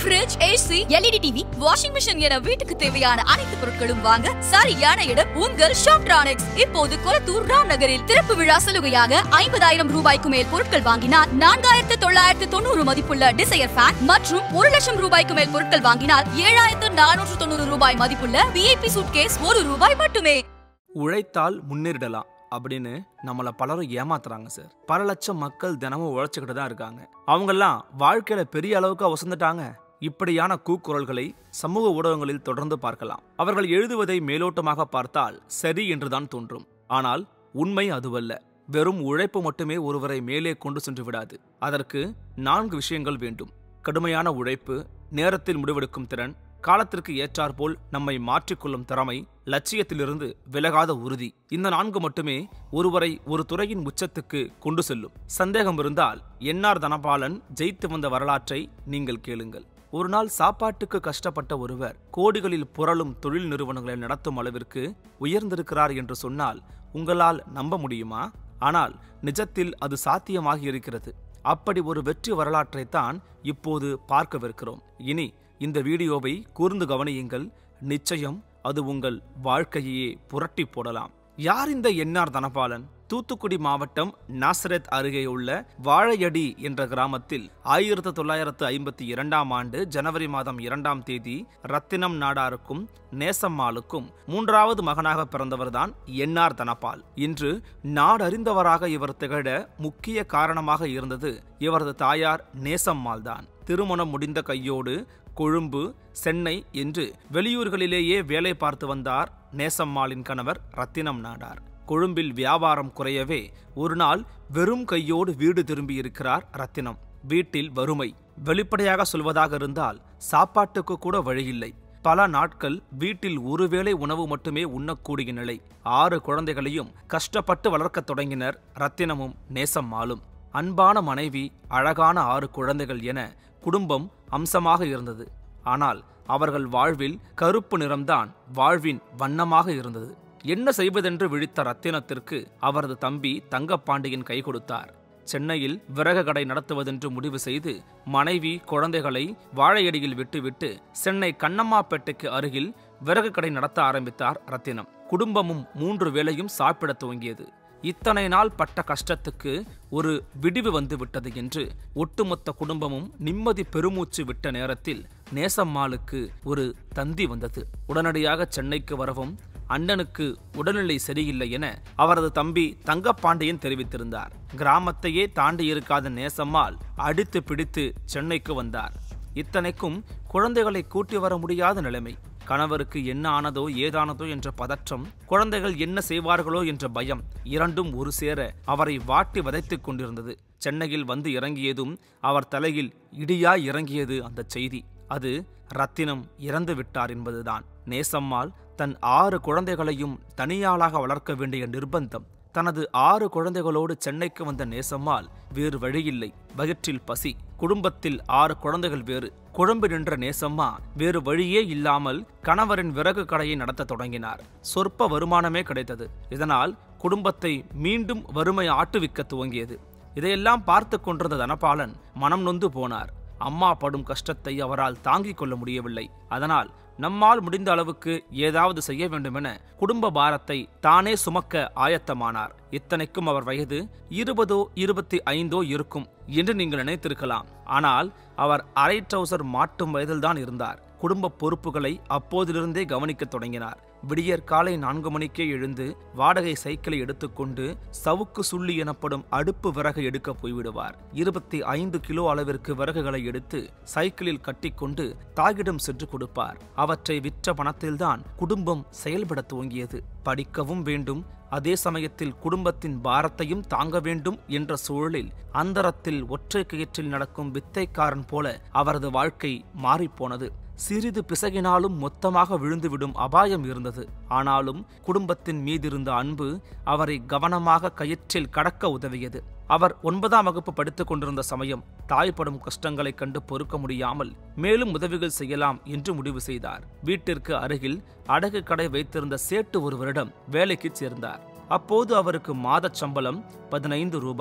fridge AC LED TV washing machine என வீட்டுக்கு தேவையான அனைத்து பொருட்களும் வாங்க சரியான இடம் உங்கள் ஷாப்ட்ரானிக்ஸ் இப்போது கொளத்தூர் ராம் நகரில் திறப்பு விழா சலுகையாக ஐம்பதாயிரம் ரூபாய்க்கு மேல் பொருட்கள் வாங்கினால் நான்காயிரத்து தொள்ளாயிரத்து தொண்ணூறு மதிப்புள்ள டிசையர் ஃபேன் மற்றும் ஒரு லட்சம் ரூபாய்க்கு மேல் பொருட்கள் வாங்கினால் ஏழாயிரத்து நானூற்று தொண்ணூறு ரூபாய் மதிப்புள்ள விஐபி சூட்கேஸ் ஒரு ரூபாய் மட்டுமே உழைத்தால் முன்னேறிடலாம் அப்படின்னு நம்மளை பலரும் ஏமாத்துறாங்க சார் பல லட்சம் மக்கள் தினமும் உழைச்சிக்கிட்டு தான் இருக்காங்க அவங்கெல்லாம் வாழ்க்கையில பெரிய அளவுக்கு வசந்துட்டாங்க இப்படியான கூக்குரல்களை சமூக ஊடகங்களில் தொடர்ந்து பார்க்கலாம் அவர்கள் எழுதுவதை மேலோட்டமாக பார்த்தால் சரி என்றுதான் தோன்றும் ஆனால் உண்மை அதுவல்ல வெறும் உழைப்பு மட்டுமே ஒருவரை மேலே கொண்டு சென்று விடாது அதற்கு நான்கு விஷயங்கள் வேண்டும் கடுமையான உழைப்பு நேரத்தில் முடிவெடுக்கும் திறன் காலத்திற்கு ஏற்றாற்போல் நம்மை மாற்றிக்கொள்ளும் திறமை லட்சியத்திலிருந்து விலகாத உறுதி இந்த நான்கு மட்டுமே ஒருவரை ஒரு துறையின் உச்சத்துக்கு கொண்டு செல்லும் சந்தேகம் இருந்தால் என்ஆர் தனபாலன் ஜெயித்து வந்த வரலாற்றை நீங்கள் கேளுங்கள் ஒரு நாள் சாப்பாட்டுக்கு கஷ்டப்பட்ட ஒருவர் கோடிகளில் புரளும் தொழில் நிறுவனங்களை நடத்தும் அளவிற்கு உயர்ந்திருக்கிறார் என்று சொன்னால் உங்களால் நம்ப முடியுமா ஆனால் நிஜத்தில் அது சாத்தியமாகி இருக்கிறது அப்படி ஒரு வெற்றி வரலாற்றைத்தான் இப்போது பார்க்கவிருக்கிறோம் இனி இந்த வீடியோவை கூர்ந்து கவனியுங்கள் நிச்சயம் அது உங்கள் வாழ்க்கையையே புரட்டி போடலாம் யார் இந்த என்ஆர் தனபாலன் தூத்துக்குடி மாவட்டம் நாசரத் அருகே உள்ள வாழையடி என்ற கிராமத்தில் ஆயிரத்து தொள்ளாயிரத்து ஐம்பத்தி இரண்டாம் ஆண்டு ஜனவரி மாதம் இரண்டாம் தேதி ரத்தினம் நாடாருக்கும் நேசம்மாளுக்கும் மூன்றாவது மகனாக பிறந்தவர்தான் என்ஆர் தனபால் இன்று நாடறிந்தவராக இவர் திகழ முக்கிய காரணமாக இருந்தது இவரது தாயார் நேசம்மாள் தான் திருமணம் முடிந்த கையோடு கொழும்பு சென்னை என்று வெளியூர்களிலேயே வேலை பார்த்து வந்தார் நேசம்மாளின் கணவர் ரத்தினம் நாடார் கொழும்பில் வியாபாரம் குறையவே ஒரு நாள் வெறும் கையோடு வீடு திரும்பியிருக்கிறார் ரத்தினம் வீட்டில் வறுமை வெளிப்படையாக சொல்வதாக இருந்தால் சாப்பாட்டுக்கு கூட வழியில்லை பல நாட்கள் வீட்டில் ஒருவேளை உணவு மட்டுமே உண்ணக்கூடிய நிலை ஆறு குழந்தைகளையும் கஷ்டப்பட்டு வளர்க்கத் தொடங்கினர் ரத்தினமும் நேசம்மாளும் அன்பான மனைவி அழகான ஆறு குழந்தைகள் என குடும்பம் அம்சமாக இருந்தது ஆனால் அவர்கள் வாழ்வில் கருப்பு நிறம்தான் வாழ்வின் வண்ணமாக இருந்தது என்ன செய்வதென்று விழித்த ரத்தினத்திற்கு அவரது தம்பி தங்கப்பாண்டியன் கை கொடுத்தார் சென்னையில் விறகு கடை நடத்துவதென்று முடிவு செய்து மனைவி குழந்தைகளை வாழையடியில் விட்டுவிட்டு சென்னை கண்ணம்மாப்பேட்டைக்கு அருகில் விறகு கடை நடத்த ஆரம்பித்தார் ரத்தினம் குடும்பமும் மூன்று வேளையும் சாப்பிடத் துவங்கியது இத்தனை நாள் பட்ட கஷ்டத்துக்கு ஒரு விடிவு வந்து விட்டது என்று ஒட்டுமொத்த குடும்பமும் நிம்மதி பெருமூச்சு விட்ட நேரத்தில் நேசம்மாளுக்கு ஒரு தந்தி வந்தது உடனடியாக சென்னைக்கு வரவும் அண்ணனுக்கு உடல்நிலை சரியில்லை என அவரது தம்பி தங்கப்பாண்டியன் தெரிவித்திருந்தார் கிராமத்தையே தாண்டி இருக்காத நேசம்மாள் அடித்து பிடித்து சென்னைக்கு வந்தார் இத்தனைக்கும் குழந்தைகளை கூட்டி வர முடியாத நிலைமை கணவருக்கு என்ன ஆனதோ ஏதானதோ என்ற பதற்றம் குழந்தைகள் என்ன செய்வார்களோ என்ற பயம் இரண்டும் ஒரு சேர அவரை வாட்டி வதைத்துக் கொண்டிருந்தது சென்னையில் வந்து இறங்கியதும் அவர் தலையில் இடியாய் இறங்கியது அந்த செய்தி அது ரத்தினம் இறந்து விட்டார் என்பதுதான் நேசம்மாள் தன் ஆறு குழந்தைகளையும் தனியாளாக வளர்க்க வேண்டிய நிர்பந்தம் தனது ஆறு குழந்தைகளோடு சென்னைக்கு வந்த நேசம்மாள் வேறு வழியில்லை வயிற்றில் பசி குடும்பத்தில் ஆறு குழந்தைகள் வேறு குழம்பு நின்ற நேசம்மா வேறு வழியே இல்லாமல் கணவரின் விறகு கடையை நடத்த தொடங்கினார் சொற்ப வருமானமே கிடைத்தது இதனால் குடும்பத்தை மீண்டும் வறுமை ஆட்டுவிக்க துவங்கியது இதையெல்லாம் பார்த்து கொண்டிருந்த தனபாலன் மனம் நொந்து போனார் அம்மா படும் கஷ்டத்தை அவரால் தாங்கிக் கொள்ள முடியவில்லை அதனால் நம்மால் முடிந்த அளவுக்கு ஏதாவது செய்ய வேண்டுமென குடும்ப பாரத்தை தானே சுமக்க ஆயத்தமானார் இத்தனைக்கும் அவர் வயது இருபதோ இருபத்தி ஐந்தோ இருக்கும் என்று நீங்கள் நினைத்திருக்கலாம் ஆனால் அவர் அரை ட்ரௌசர் மாட்டும் வயதில்தான் இருந்தார் குடும்ப பொறுப்புகளை அப்போதிலிருந்தே கவனிக்கத் தொடங்கினார் விடியற் காலை நான்கு மணிக்கே எழுந்து வாடகை சைக்கிளை எடுத்துக்கொண்டு சவுக்கு சுள்ளி எனப்படும் அடுப்பு விறகு எடுக்க போய்விடுவார் இருபத்தி ஐந்து கிலோ அளவிற்கு விறகுகளை எடுத்து சைக்கிளில் கட்டிக்கொண்டு தாயிடம் சென்று கொடுப்பார் அவற்றை விற்ற பணத்தில்தான் குடும்பம் செயல்பட துவங்கியது படிக்கவும் வேண்டும் அதே சமயத்தில் குடும்பத்தின் பாரத்தையும் தாங்க வேண்டும் என்ற சூழலில் அந்தரத்தில் ஒற்றை கயிற்றில் நடக்கும் வித்தைக்காரன் போல அவரது வாழ்க்கை மாறிப்போனது சிறிது பிசகினாலும் மொத்தமாக விழுந்துவிடும் அபாயம் இருந்தது ஆனாலும் குடும்பத்தின் மீதிருந்த அன்பு அவரை கவனமாக கயிற்றில் கடக்க உதவியது அவர் ஒன்பதாம் வகுப்பு படித்துக் கொண்டிருந்த சமயம் தாய்ப்படும் கஷ்டங்களைக் கண்டு பொறுக்க முடியாமல் மேலும் உதவிகள் செய்யலாம் என்று முடிவு செய்தார் வீட்டிற்கு அருகில் அடகு கடை வைத்திருந்த சேட்டு ஒருவரிடம் வேலைக்கு சேர்ந்தார் அப்போது அவருக்கு மாதச் சம்பளம் பதினைந்து ரூபாய்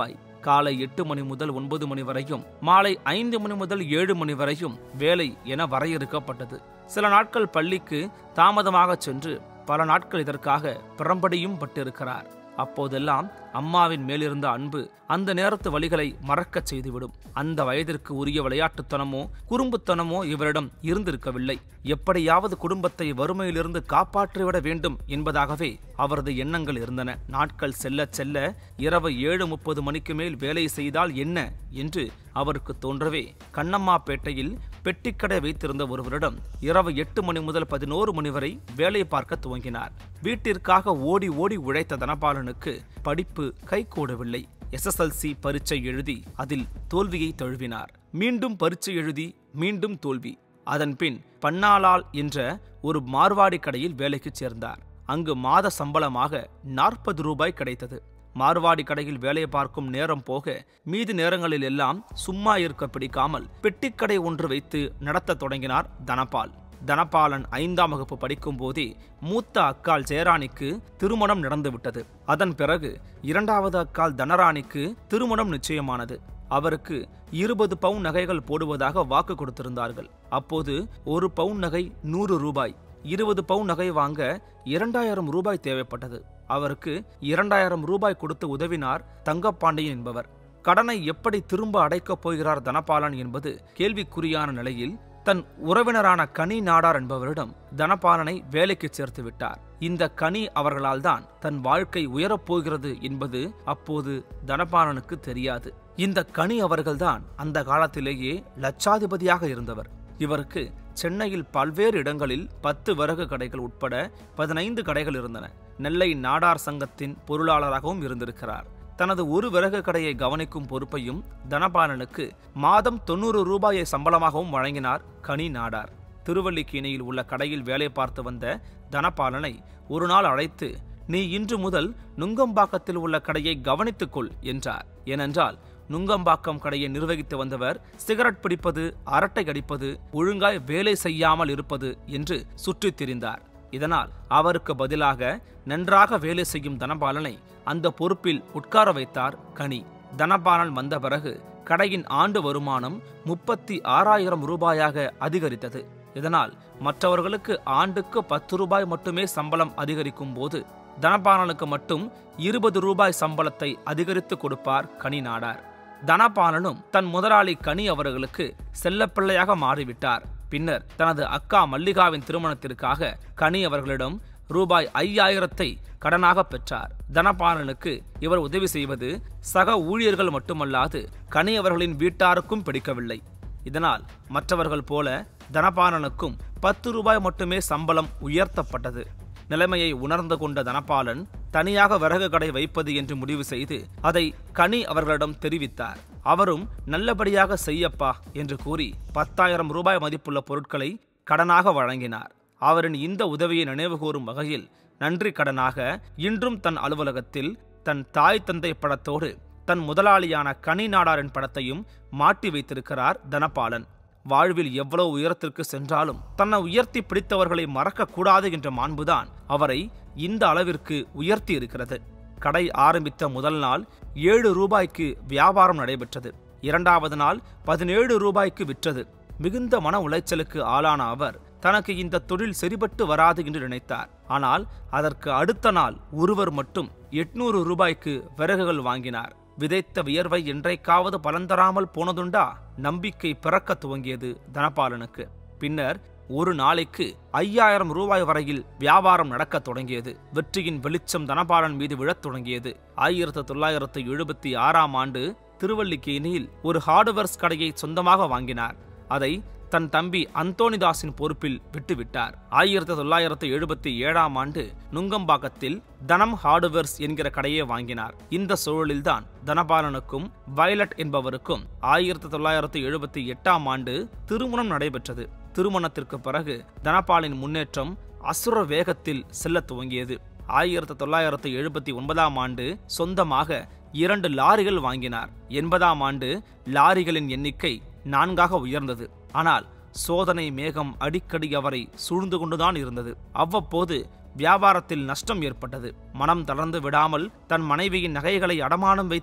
காலை எட்டு மணி முதல் ஒன்பது மணி வரையும் மாலை ஐந்து மணி முதல் ஏழு மணி வரையும் வேலை என வரையறுக்கப்பட்டது சில நாட்கள் பள்ளிக்கு தாமதமாக சென்று பல நாட்கள் இதற்காக பிறம்படியும் பட்டிருக்கிறார் அப்போதெல்லாம் அம்மாவின் மேலிருந்த அன்பு அந்த நேரத்து வழிகளை மறக்கச் செய்துவிடும் அந்த வயதிற்கு உரிய விளையாட்டுத்தனமோ குறும்புத்தனமோ இவரிடம் இருந்திருக்கவில்லை எப்படியாவது குடும்பத்தை வறுமையிலிருந்து காப்பாற்றிவிட வேண்டும் என்பதாகவே அவரது எண்ணங்கள் இருந்தன நாட்கள் செல்ல செல்ல இரவு ஏழு முப்பது மணிக்கு மேல் வேலை செய்தால் என்ன என்று அவருக்கு தோன்றவே கண்ணம்மாப்பேட்டையில் பெட்டிக்கடை வைத்திருந்த ஒருவரிடம் இரவு எட்டு மணி முதல் பதினோரு மணி வரை வேலை பார்க்க துவங்கினார் வீட்டிற்காக ஓடி ஓடி உழைத்த தனபாலனுக்கு படிப்பு கைகூடவில்லை எஸ்எஸ்எல்சி பரீட்சை எழுதி அதில் தோல்வியை தழுவினார் மீண்டும் பரீட்சை எழுதி மீண்டும் தோல்வி அதன்பின் பன்னாளால் என்ற ஒரு மார்வாடி கடையில் வேலைக்கு சேர்ந்தார் அங்கு மாத சம்பளமாக நாற்பது ரூபாய் கிடைத்தது மார்வாடி கடையில் வேலை பார்க்கும் நேரம் போக மீதி நேரங்களில் எல்லாம் சும்மா இருக்க பிடிக்காமல் பெட்டிக்கடை ஒன்று வைத்து நடத்த தொடங்கினார் தனபால் தனபாலன் ஐந்தாம் வகுப்பு படிக்கும் போதே மூத்த அக்கால் ஜெயராணிக்கு திருமணம் நடந்துவிட்டது அதன் பிறகு இரண்டாவது அக்கால் தனராணிக்கு திருமணம் நிச்சயமானது அவருக்கு இருபது பவுன் நகைகள் போடுவதாக வாக்கு கொடுத்திருந்தார்கள் அப்போது ஒரு பவுன் நகை நூறு ரூபாய் இருபது பவுன் நகை வாங்க இரண்டாயிரம் ரூபாய் தேவைப்பட்டது அவருக்கு இரண்டாயிரம் ரூபாய் கொடுத்து உதவினார் தங்கப்பாண்டியன் என்பவர் கடனை எப்படி திரும்ப அடைக்கப் போகிறார் தனபாலன் என்பது கேள்விக்குறியான நிலையில் தன் உறவினரான கனி நாடார் என்பவரிடம் தனபாலனை வேலைக்கு சேர்த்து விட்டார் இந்த கனி அவர்களால் தான் தன் வாழ்க்கை உயரப் போகிறது என்பது அப்போது தனபாலனுக்கு தெரியாது இந்த கனி அவர்கள்தான் அந்த காலத்திலேயே லட்சாதிபதியாக இருந்தவர் இவருக்கு சென்னையில் பல்வேறு இடங்களில் பத்து விறகு கடைகள் உட்பட பதினைந்து கடைகள் இருந்தன நெல்லை நாடார் சங்கத்தின் பொருளாளராகவும் இருந்திருக்கிறார் தனது ஒரு விறகு கடையை கவனிக்கும் பொறுப்பையும் தனபாலனுக்கு மாதம் தொண்ணூறு ரூபாயை சம்பளமாகவும் வழங்கினார் கனி நாடார் திருவல்லிக்கேணியில் உள்ள கடையில் வேலை பார்த்து வந்த தனபாலனை ஒரு நாள் அழைத்து நீ இன்று முதல் நுங்கம்பாக்கத்தில் உள்ள கடையை கவனித்துக்கொள் என்றார் ஏனென்றால் நுங்கம்பாக்கம் கடையை நிர்வகித்து வந்தவர் சிகரெட் பிடிப்பது அரட்டை அடிப்பது ஒழுங்காய் வேலை செய்யாமல் இருப்பது என்று சுற்றித் திரிந்தார் இதனால் அவருக்கு பதிலாக நன்றாக வேலை செய்யும் தனபாலனை அந்த பொறுப்பில் உட்கார வைத்தார் கனி தனபாலன் வந்த பிறகு கடையின் ஆண்டு வருமானம் முப்பத்தி ஆறாயிரம் ரூபாயாக அதிகரித்தது இதனால் மற்றவர்களுக்கு ஆண்டுக்கு பத்து ரூபாய் மட்டுமே சம்பளம் அதிகரிக்கும் போது தனபாலனுக்கு மட்டும் இருபது ரூபாய் சம்பளத்தை அதிகரித்து கொடுப்பார் கனி நாடார் தனபாலனும் தன் முதலாளி கனி அவர்களுக்கு செல்லப்பிள்ளையாக மாறிவிட்டார் பின்னர் தனது அக்கா மல்லிகாவின் திருமணத்திற்காக கனி அவர்களிடம் ரூபாய் ஐயாயிரத்தை கடனாக பெற்றார் தனபாலனுக்கு இவர் உதவி செய்வது சக ஊழியர்கள் மட்டுமல்லாது கனி அவர்களின் வீட்டாருக்கும் பிடிக்கவில்லை இதனால் மற்றவர்கள் போல தனபாலனுக்கும் பத்து ரூபாய் மட்டுமே சம்பளம் உயர்த்தப்பட்டது நிலைமையை உணர்ந்து கொண்ட தனபாலன் தனியாக விறகு கடை வைப்பது என்று முடிவு செய்து அதை கனி அவர்களிடம் தெரிவித்தார் அவரும் நல்லபடியாக செய்யப்பா என்று கூறி பத்தாயிரம் ரூபாய் மதிப்புள்ள பொருட்களை கடனாக வழங்கினார் அவரின் இந்த உதவியை நினைவுகூரும் வகையில் நன்றி கடனாக இன்றும் தன் அலுவலகத்தில் தன் தாய் தந்தை படத்தோடு தன் முதலாளியான கனி நாடாரின் படத்தையும் மாட்டி வைத்திருக்கிறார் தனபாலன் வாழ்வில் எவ்வளவு உயரத்திற்கு சென்றாலும் தன்னை உயர்த்தி பிடித்தவர்களை மறக்கக்கூடாது என்ற மாண்புதான் அவரை இந்த அளவிற்கு உயர்த்தி இருக்கிறது கடை ஆரம்பித்த முதல் நாள் ஏழு ரூபாய்க்கு வியாபாரம் நடைபெற்றது இரண்டாவது நாள் பதினேழு ரூபாய்க்கு விற்றது மிகுந்த மன உளைச்சலுக்கு ஆளான அவர் தனக்கு இந்த தொழில் சரிபட்டு வராது என்று நினைத்தார் ஆனால் அதற்கு அடுத்த நாள் ஒருவர் மட்டும் எட்நூறு ரூபாய்க்கு விறகுகள் வாங்கினார் விதைத்த வியர்வை என்றைக்காவது பலன் தராமல் போனதுண்டா நம்பிக்கை பிறக்க துவங்கியது தனபாலனுக்கு பின்னர் ஒரு நாளைக்கு ஐயாயிரம் ரூபாய் வரையில் வியாபாரம் நடக்கத் தொடங்கியது வெற்றியின் வெளிச்சம் தனபாலன் மீது விழத் தொடங்கியது ஆயிரத்து தொள்ளாயிரத்து எழுபத்தி ஆறாம் ஆண்டு திருவல்லிக்கேணியில் ஒரு ஹார்ட்வேர்ஸ் கடையை சொந்தமாக வாங்கினார் அதை தன் தம்பி அந்தோணிதாஸின் பொறுப்பில் விட்டுவிட்டார் ஆயிரத்தி தொள்ளாயிரத்து எழுபத்தி ஏழாம் ஆண்டு நுங்கம்பாக்கத்தில் தனம் ஹார்ட்வேர்ஸ் என்கிற கடையை வாங்கினார் இந்த சூழலில்தான் தனபாலனுக்கும் வயலட் என்பவருக்கும் ஆயிரத்தி தொள்ளாயிரத்து எழுபத்தி எட்டாம் ஆண்டு திருமணம் நடைபெற்றது திருமணத்திற்கு பிறகு தனபாலின் முன்னேற்றம் அசுர வேகத்தில் செல்லத் துவங்கியது ஆயிரத்தி தொள்ளாயிரத்து எழுபத்தி ஒன்பதாம் ஆண்டு சொந்தமாக இரண்டு லாரிகள் வாங்கினார் எண்பதாம் ஆண்டு லாரிகளின் எண்ணிக்கை நான்காக உயர்ந்தது ஆனால் சோதனை மேகம் அடிக்கடி அவரை சூழ்ந்து கொண்டுதான் இருந்தது அவ்வப்போது வியாபாரத்தில் நஷ்டம் ஏற்பட்டது மனம் தளர்ந்து விடாமல் தன் மனைவியின் நகைகளை அடமானம் வைத்து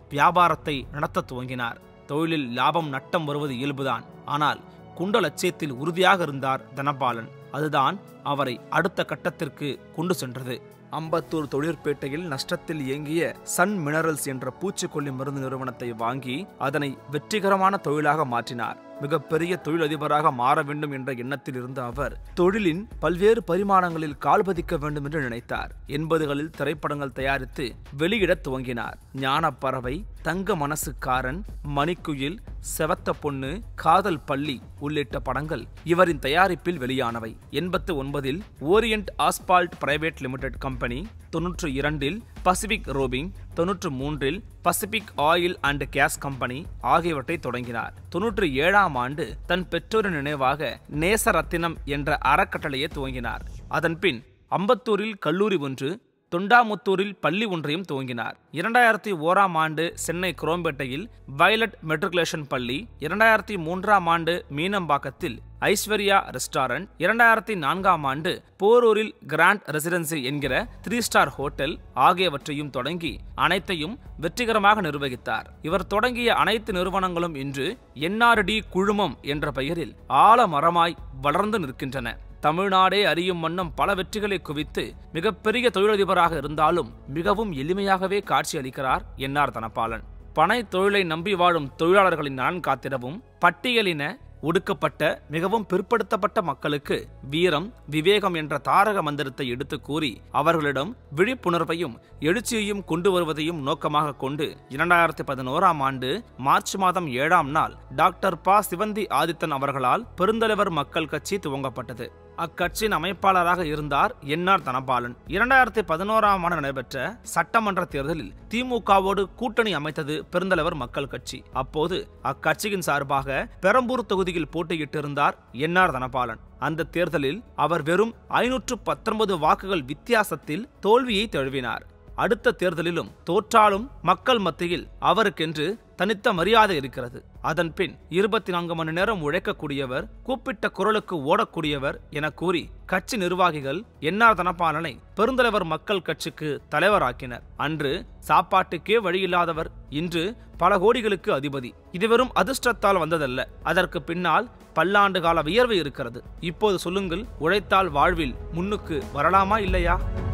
வியாபாரத்தை நடத்த துவங்கினார் தொழிலில் லாபம் நட்டம் வருவது இயல்புதான் ஆனால் குண்ட லட்சியத்தில் உறுதியாக இருந்தார் தனபாலன் அதுதான் அவரை அடுத்த கட்டத்திற்கு கொண்டு சென்றது அம்பத்தூர் தொழிற்பேட்டையில் நஷ்டத்தில் இயங்கிய சன் மினரல்ஸ் என்ற பூச்சிக்கொல்லி மருந்து நிறுவனத்தை வாங்கி அதனை வெற்றிகரமான தொழிலாக மாற்றினார் மிகப்பெரிய தொழிலதிபராக மாற வேண்டும் என்ற எண்ணத்தில் இருந்த அவர் தொழிலின் பல்வேறு பரிமாணங்களில் கால் பதிக்க வேண்டும் என்று நினைத்தார் எண்பதுகளில் திரைப்படங்கள் தயாரித்து வெளியிடத் துவங்கினார் ஞானப்பறவை தங்க மனசுக்காரன் மணிக்குயில் செவத்த பொண்ணு காதல் பள்ளி உள்ளிட்ட படங்கள் இவரின் தயாரிப்பில் வெளியானவை எண்பத்து ஒன்பதில் Orient Asphalt Private Limited company தொன்னூற்று இரண்டில் பசிபிக் ரோபிங் தொன்னூற்று மூன்றில் Pacific Oil and Gas company ஆகியவற்றை தொடங்கினார் தொன்னூற்று ஏழாம் ஆண்டு தன் பெற்றோரின் நினைவாக நேசரத்தினம் என்ற அறக்கட்டளையை துவங்கினார் அதன்பின் அம்பத்தூரில் கல்லூரி ஒன்று தொண்டாமுத்தூரில் பள்ளி ஒன்றையும் துவங்கினார் இரண்டாயிரத்தி ஓராம் ஆண்டு சென்னை குரோம்பேட்டையில் வயலட் மெட்ரிகுலேஷன் பள்ளி இரண்டாயிரத்தி மூன்றாம் ஆண்டு மீனம்பாக்கத்தில் ஐஸ்வர்யா ரெஸ்டாரண்ட் இரண்டாயிரத்தி நான்காம் ஆண்டு போரூரில் கிராண்ட் ரெசிடென்சி என்கிற த்ரீ ஸ்டார் ஹோட்டல் ஆகியவற்றையும் தொடங்கி அனைத்தையும் வெற்றிகரமாக நிர்வகித்தார் இவர் தொடங்கிய அனைத்து நிறுவனங்களும் இன்று என்ஆர்டி குழுமம் என்ற பெயரில் ஆலமரமாய் வளர்ந்து நிற்கின்றன தமிழ்நாடே அறியும் வண்ணம் பல வெற்றிகளை குவித்து மிகப்பெரிய தொழிலதிபராக இருந்தாலும் மிகவும் எளிமையாகவே காட்சியளிக்கிறார் என்ஆர் தனபாலன் பனை தொழிலை நம்பி வாழும் தொழிலாளர்களின் நலன் காத்திடவும் பட்டியலின ஒடுக்கப்பட்ட மிகவும் பிற்படுத்தப்பட்ட மக்களுக்கு வீரம் விவேகம் என்ற தாரக மந்திரத்தை எடுத்து கூறி அவர்களிடம் விழிப்புணர்வையும் எழுச்சியையும் கொண்டு வருவதையும் நோக்கமாக கொண்டு இரண்டாயிரத்தி பதினோராம் ஆண்டு மார்ச் மாதம் ஏழாம் நாள் டாக்டர் ப சிவந்தி ஆதித்தன் அவர்களால் பெருந்தலைவர் மக்கள் கட்சி துவங்கப்பட்டது அக்கட்சியின் அமைப்பாளராக இருந்தார் என்ஆர் தனபாலன் இரண்டாயிரத்தி பதினோராம் ஆண்டு நடைபெற்ற சட்டமன்ற தேர்தலில் திமுகவோடு கூட்டணி அமைத்தது பெருந்தலைவர் மக்கள் கட்சி அப்போது அக்கட்சியின் சார்பாக பெரம்பூர் தொகுதியில் போட்டியிட்டிருந்தார் என்ஆர் தனபாலன் அந்த தேர்தலில் அவர் வெறும் ஐநூற்று பத்தொன்பது வாக்குகள் வித்தியாசத்தில் தோல்வியை தழுவினார் அடுத்த தேர்தலிலும் தோற்றாலும் மக்கள் மத்தியில் அவருக்கென்று தனித்த மரியாதை இருக்கிறது அதன் பின் இருபத்தி நான்கு மணி நேரம் உழைக்கக்கூடியவர் கூப்பிட்ட குரலுக்கு ஓடக்கூடியவர் என கூறி கட்சி நிர்வாகிகள் என்ஆர் தனபாலனை பெருந்தலைவர் மக்கள் கட்சிக்கு தலைவராக்கினர் அன்று சாப்பாட்டுக்கே வழியில்லாதவர் இன்று பல கோடிகளுக்கு அதிபதி இது வெறும் அதிர்ஷ்டத்தால் வந்ததல்ல அதற்கு பின்னால் பல்லாண்டு கால வியர்வு இருக்கிறது இப்போது சொல்லுங்கள் உழைத்தால் வாழ்வில் முன்னுக்கு வரலாமா இல்லையா